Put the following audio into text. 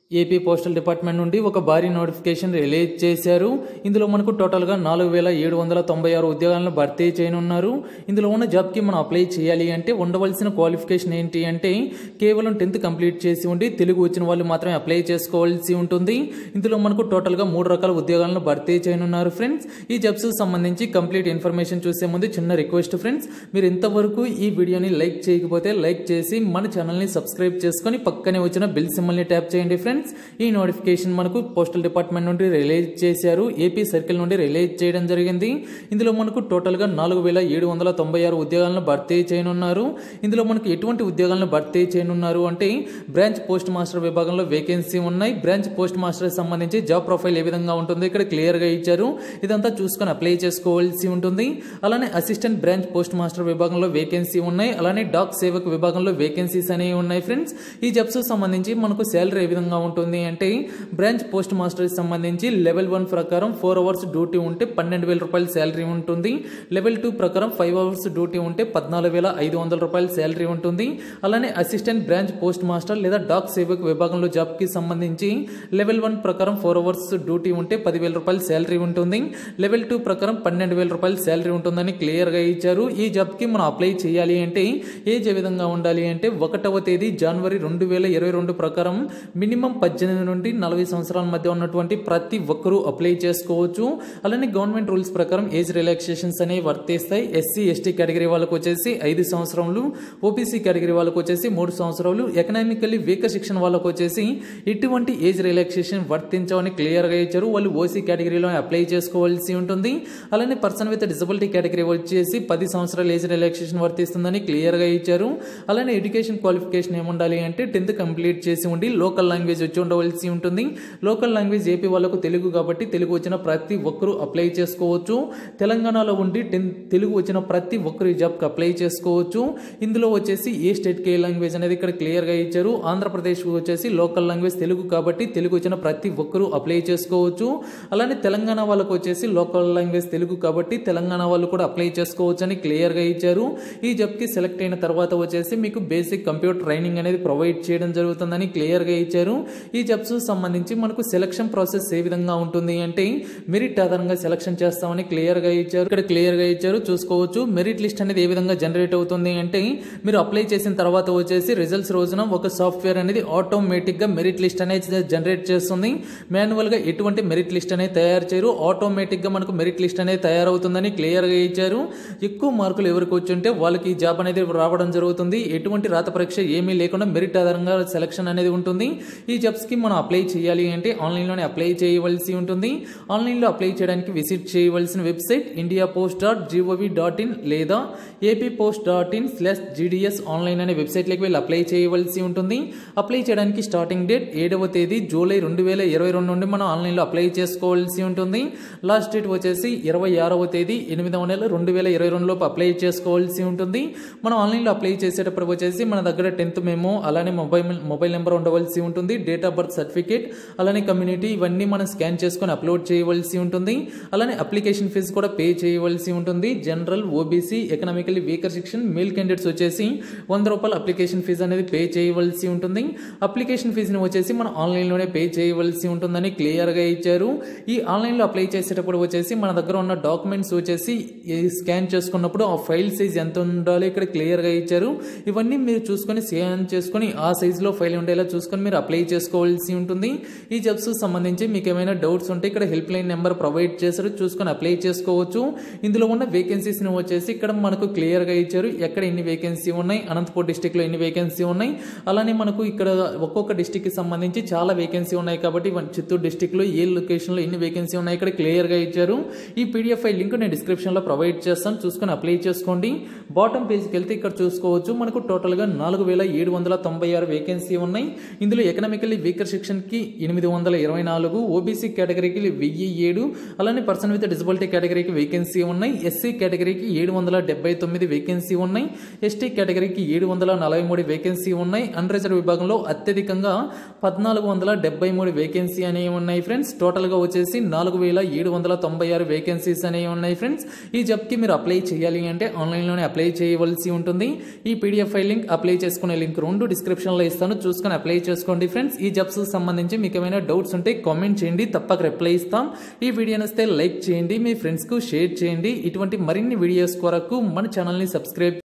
AP postal department నుండి ఒక భారీ నోటిఫికేషన్ రిలీజ్ చేశారు ఇందులో మనకు టోటల్గా నాలుగు వేల ఏడు వందల తొంభై ఆరు ఉద్యోగాలను భర్తీ చేయనున్నారు ఇందులో ఉన్న జాబ్కి మనం అప్లై చేయాలి అంటే ఉండవలసిన క్వాలిఫికేషన్ ఏంటి అంటే కేవలం టెన్త్ కంప్లీట్ చేసి ఉండి తెలుగు వచ్చిన వాళ్ళు మాత్రమే అప్లై చేసుకోవాల్సి ఉంటుంది ఇందులో మనకు టోటల్గా మూడు రకాల ఉద్యోగాలను భర్తీ చేయనున్నారు ఫ్రెండ్స్ ఈ జాబ్స్ సంబంధించి కంప్లీట్ ఇన్ఫర్మేషన్ చూసే ముందు చిన్న రిక్వెస్ట్ ఫ్రెండ్స్ మీరు ఇంతవరకు ఈ వీడియోని లైక్ చేయకపోతే లైక్ చేసి మన ఛానల్ని సబ్స్క్రైబ్ చేసుకొని పక్కనే వచ్చిన బిల్ సింబల్ని ట్యాప్ చేయండి ఫ్రెండ్స్ ఈ నోటిఫికేషన్ మనకు పోస్టల్ డిపార్ట్మెంట్ నుండి రిలీజ్ చేశారు ఏపీ సర్కిల్ నుండి రిలీజ్ చేయడం జరిగింది ఇందులో మనకు టోటల్గా నాలుగు వేల ఏడు వందల తొంభై ఆరు ఉద్యోగాలను భర్తీ చేయనున్నారు ఇందులో మనకు ఎటువంటి ఉద్యోగాలను భర్తీ చేయనున్నారు అంటే బ్రాంచ్ పోస్ట్ మాస్టర్ విభాగంలో వేకెన్సీ ఉన్నాయి బ్రాంచ్ పోస్ట్ మాస్టర్ సంబంధించి జాబ్ ప్రొఫైల్ ఏ విధంగా ఉంటుంది ఇక్కడ క్లియర్గా ఇచ్చారు ఇదంతా చూసుకొని అప్లై చేసుకోవాల్సి ఉంటుంది అలానే అసిస్టెంట్ బ్రాంచ్ పోస్ట్ మాస్టర్ విభాగంలో వేకెన్సీ ఉన్నాయి అలానే డాక్ సేవక్ విభాగంలో వేకెన్సీస్ అనేవి ఉన్నాయి ఫ్రెండ్స్ ఈ జాబ్స్ సంబంధించి మనకు శాలరీ ఏ విధంగా ఉంటుంది అంటే బ్రాంచ్ పోస్ట్ మాస్టర్ సంబంధించి లెవెల్ వన్ ప్రకారం ఫోర్ అవర్స్ డ్యూటీ ఉంటే పన్నెండు వేల రూపాయల శాలరీ ఉంటుంది లెవెల్ టూ ప్రకారం ఫైవ్ అవర్స్ డ్యూటీ ఉంటే పద్నాలుగు వేల ఐదు వందల రూపాయల శాలరీ ఉంటుంది అలానే అసిస్టెంట్ బ్రాంచ్ పోస్ట్ మాస్టర్ లేదా డాక్ సేవక్ విభాగంలో జాబ్కి సంబంధించి లెవెల్ వన్ ప్రకారం ఫోర్ అవర్స్ డ్యూటీ ఉంటే పదివేల రూపాయల శాలరీ ఉంటుంది లెవెల్ టూ ప్రకారం పన్నెండు వేల రూపాయల శాలరీ ఉంటుందని క్లియర్గా ఇచ్చారు ఈ జాబ్కి మనం అప్లై చేయాలి అంటే ఏజ్ ఏ విధంగా ఉండాలి అంటే ఒకటవ తేదీ జనవరి రెండు వేల ఇరవై రెండు ప్రకారం మినిమం పద్దెనిమిది నుండి నలభై సంవత్సరాల మధ్య ఉన్నటువంటి ప్రతి ఒక్కరూ అప్లై చేసుకోవచ్చు అలానే గవర్నమెంట్ రూల్స్ ప్రకారం ఏజ్ రిలాక్సేషన్స్ అనేవి వర్తిస్తాయి ఎస్సీ ఎస్టీ కేటగిరీ వాళ్ళకు వచ్చేసి ఐదు సంవత్సరాలు ఓబీసీ కేటగిరీ వాళ్ళకు వచ్చేసి మూడు సంవత్సరాలు ఎకనామికల్లీ వీకర్ శిక్షణ వాళ్ళకు వచ్చేసి ఎటువంటి ఏజ్ రిలాక్సేషన్ వర్తించమని క్లియర్గా ఇచ్చారు వాళ్ళు ఓసీ కేటగిరీలో అప్లై చేసుకోవాల్సి ఉంటుంది అలానే పర్సన్ విత్ డిసబిలిటీ కేటగిరీ వచ్చేసి పది సంవత్సరాల ఏజ్ రిలాక్సేషన్ వర్తిస్తుందని క్లియర్గా ఇచ్చారు అలానే ఎడ్యుకేషన్ క్వాలిఫికేషన్ ఏముండాలి అంటే టెన్త్ కంప్లీట్ చేసి ఉండి లోకల్ లాంగ్వేజ్ వచ్చి ఉండవలసి ఉంటుంది లోకల్ లాంగ్వేజ్ ఏపీ వాళ్ళకు తెలుగు కాబట్టి తెలుగు వచ్చిన ప్రతి ఒక్కరూ అప్లై చేసుకోవచ్చు తెలంగాణలో ఉండి టెన్ తెలుగు వచ్చిన ప్రతి ఒక్కరు ఈ జాబ్కి అప్లై చేసుకోవచ్చు ఇందులో వచ్చేసి ఏ స్టేట్కి ఏ లాంగ్వేజ్ అనేది ఇక్కడ క్లియర్గా ఇచ్చారు ఆంధ్రప్రదేశ్ వచ్చేసి లోకల్ లాంగ్వేజ్ తెలుగు కాబట్టి తెలుగు వచ్చిన ప్రతి ఒక్కరూ అప్లై చేసుకోవచ్చు అలానే తెలంగాణ వాళ్ళకు వచ్చేసి లోకల్ లాంగ్వేజ్ తెలుగు కాబట్టి తెలంగాణ వాళ్ళు కూడా అప్లై చేసుకోవచ్చు అని క్లియర్గా ఇచ్చారు ఈ జాబ్కి సెలెక్ట్ అయిన తర్వాత వచ్చేసి మీకు బేసిక్ కంప్యూటర్ ట్రైనింగ్ అనేది ప్రొవైడ్ చేయడం జరుగుతుందని క్లియర్గా ఇచ్చారు ఈ జాబ్స్ సంబంధించి మనకు సెలక్షన్ ప్రాసెస్ ఏ విధంగా ఉంటుంది అంటే మెరిట్ ఆధారంగా సెలక్షన్ చేస్తామని క్లియర్గా ఇచ్చారు ఇక్కడ క్లియర్గా ఇచ్చారు చూసుకోవచ్చు మెరిట్ లిస్ట్ అనేది ఏ విధంగా జనరేట్ అవుతుంది అంటే మీరు అప్లై చేసిన తర్వాత వచ్చేసి రిజల్ట్స్ రోజున ఒక సాఫ్ట్వేర్ అనేది ఆటోమేటిక్గా మెరిట్ లిస్ట్ అనేది జనరేట్ చేస్తుంది మాన్యువల్గా ఎటువంటి మెరిట్ లిస్ట్ అనేది తయారు చేయరు ఆటోమేటిక్గా మనకు మెరిట్ లిస్ట్ అనేది తయారవుతుందని క్లియర్గా ఇచ్చారు ఎక్కువ మార్కులు ఎవరికి వచ్చుంటే వాళ్ళకి ఈ జాబ్ అనేది రావడం జరుగుతుంది ఎటువంటి రాత పరీక్ష ఏమీ లేకుండా మెరిట్ ఆధారంగా సెలక్షన్ అనేది ఉంటుంది ఈ జాబ్స్కి మనం అప్లై చేయాలి అంటే ఆన్లైన్లోనే అప్లై చేయవలసి ఉంటుంది ఆన్లైన్లో అప్లై చేయడానికి విజిట్ చేయవలసిన website India post dot G O V dot in లేదా AP post dot in slash GDS online అనే వెబ్సైట్లోకి వెళ్ళి అప్లై చేయవలసి ఉంటుంది అప్లై చేయడానికి స్టార్టింగ్ డేట్ ఏడవ తేదీ జూలై రెండు వేల ఇరవై రెండు నుండి మనం ఆన్లైన్లో అప్లై చేసుకోవాల్సి ఉంటుంది లాస్ట్ డేట్ వచ్చేసి ఇరవై ఆరవ తేదీ ఎనిమిదవ నెల రెండు వేల ఇరవై రెండులోపు అప్లై చేసుకోవాల్సి ఉంటుంది మనం ఆన్లైన్లో అప్లై చేసేటప్పుడు వచ్చేసి మన దగ్గర టెన్త్ మేము అలానే మొబైల్ మొబైల్ నెంబర్ ఉండవలసి ఉంటుంది డేట్ ఆఫ్ బర్త్ సర్టిఫికేట్ అలానే కమ్యూనిటీ ఇవన్నీ మనం స్కాన్ చేసుకొని అప్లోడ్ చేయవలసి ఉంటుంది అలానే అప్లికేషన్ ఫీజు కూడా పే చేయవలసి ఉంటుంది general OBC economically weaker section male candidates వచ్చేసి వంద రూపాయల అప్లికేషన్ ఫీజు అనేది పే చేయవలసి ఉంటుంది అప్లికేషన్ ఫీజుని వచ్చేసి మనం ఆన్లైన్లోనే పే చేయవలసి ఉంటుందని క్లియర్గా ఇచ్చారు ఈ ఆన్లైన్లో అప్లై చేసేటప్పుడు వచ్చేసి మన దగ్గర ఉన్న డాక్యుమెంట్స్ వచ్చేసి స్కాన్ చేసుకున్నప్పుడు ఆ ఫైల్ సైజ్ ఎంత ఉండాలో ఇక్కడ క్లియర్గా ఇచ్చారు ఇవన్నీ మీరు చూసుకొని స్కాన్ చేసుకొని ఆ సైజులో ఫైల్ ఉండేలా చూసుకొని మీరు అప్లై చేసుకోవాల్సి ఉంటుంది ఈ జాబ్స్ సంబంధించి మీకు ఏమైనా డౌట్స్ ఉంటే ఇక్కడ హెల్ప్ లైన్ నెంబర్ ప్రొవైడ్ చేశారు చూసుకొని అప్లై చేసుకోవచ్చు ఇందులో ఉన్న వేకెన్సీస్ని వచ్చేసి ఇక్కడ మనకు క్లియర్గా ఇచ్చారు ఎక్కడ ఎన్ని వేకెన్సీ ఉన్నాయి అనంతపూర్ డిస్టిక్లో ఎన్ని వేకెన్సీ ఉన్నాయి అలానే మనకు ఇక్కడ ఒక్కొక్క డిస్టిక్కి సంబంధించి చాలా వేకెన్సీ ఉన్నాయి కాబట్టి ఇవన్నీ చిత్తూరు డిస్టిక్లో ఏ లొకేషన్లో ఎన్ని వేకెన్సీ ఉన్నాయి ఇక్కడ క్లియర్గా ఇచ్చారు ఈ పీడిఎఫ్ ఫైల్ లింక్ నేను డిస్క్రిప్షన్లో ప్రొవైడ్ చేస్తాను చూసుకొని అప్లై చేసుకోండి బాటమ్ పేజ్కి వెళ్తే ఇక్కడ చూసుకోవచ్చు మనకు టోటల్గా నాలుగు వేల ఏడు వందల తొంభై ఆరు వేకెన్సీ ఉన్నాయి ఇందులో ఎకనామికల్లీ వీకర్ సెక్షన్కి ఎనిమిది వందల ఇరవై నాలుగు ఓబీసీ కేటగిరీకి వెయ్యి ఏడు అలానే పర్సన్ విత్ డిసబిలిటీ కేటగిరీకి వేకెన్సీ ఉన్నాయి ఎస్సీ కేటగిరీకి ఏడు వందల డెబ్బై తొమ్మిది వేకెన్సీ ఉన్నాయి ఎస్టీ కేటగిరీకి ఏడు వందల నలభై మూడు వేకెన్సీ ఉన్నాయి అన్రిజర్వ్ విభాగంలో అత్యధికంగా పద్నాలుగు వందల డెబ్బై మూడు వేకెన్సీ అనేవి ఉన్నాయి ఫ్రెండ్స్ టోటల్గా వచ్చేసి నాలుగు వేల ఏడు వందల తొంభై ఆరు వేకెన్సీస్ అనేవి ఉన్నాయి ఫ్రెండ్స్ ఈ జాబ్కి మీరు అప్లై చేయాలి అంటే ఆన్లైన్లోనే అప్లై చేయవలసి ఉంటుంది ఈ పీడిఎఫ్ ఫైల్ లింక్ అప్లై చేసుకునే లింక్ రెండు డిస్క్రిప్షన్లో ఇస్తాను చూసుకొని అప్లై చేసుకోండి ఫ్రెండ్స్ ఈ జాబ్స్ సంబంధించి మీకు ఏమైనా డౌట్స్ ఉంటే కామెంట్ చేయండి తప్పక రిప్లై ఇస్తాం ఈ వీడియో నస్తే లైక్ చేయండి మీ ఫ్రెండ్స్కు షేర్ చేయండి ఇటువంటి మరిన్ని వీడియోస్ కొరకు మన ఛానల్ని సబ్స్క్రైబ్